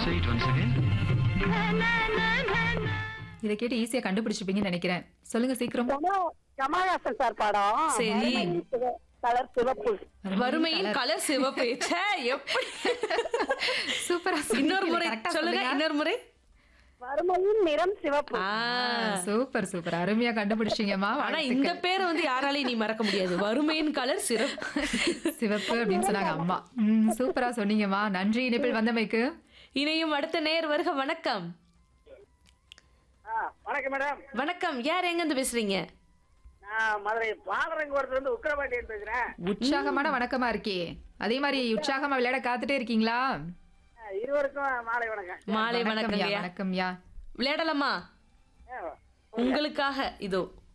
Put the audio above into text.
Say it once again. இதை கேட்டு ஈஸியா கண்டுபிடிச்சிருப்பீங்கன்னு நினைக்கிறேன் சொல்லுங்க சீக்கிரம் கம- கமலஹாசன் சார் படம் சரி. வறுமையின் சிவ- கலர் சிவப்பு வறுமையின் கலர் சிவப்பு ச்சே, எப்படி சூப்பரா இன்னொரு முறை correct ஆ சொல்லுங்க இன்னொரு முறை வறுமையின் நிறம் சிவப்பு ஆ, சூப்பர் சூப்பர் அருமையா கண்டுபிடிச்சீங்கம்மா ஆனா இந்த பேரை வந்து யாராலையும் நீ மறக்க முடியாது வறுமையின் கலர் சிறப்பு சிவப்பு அப்படின்னு சொன்னாங்க அம்மா ம், சூப்பரா சொன்னீங்கம்மா நன்றி இணைப்பில் வந்தமைக்கு இணையும் அடுத்த நேர் வருக வணக்கம் வணக்கம் மேடம் வணக்கம் யார் எங்க இருந்து பேசுறீங்க நான் மதுரை பாலரங்கோரத்துல இருந்து உக்கரபாண்டியன் பேசுறேன் உற்சாகமான வணக்கமா இருக்கே அதே மாதிரி உற்சாகமா விளையாட காத்துட்டே இருக்கீங்களா அஹ் இருவருக்கும் மாலை வணக்கம் மாலை வணக்கம் வணக்கம்யா வணக்கம்யா விளையாடலாமா அஹ் உங்களுக்காக இதோ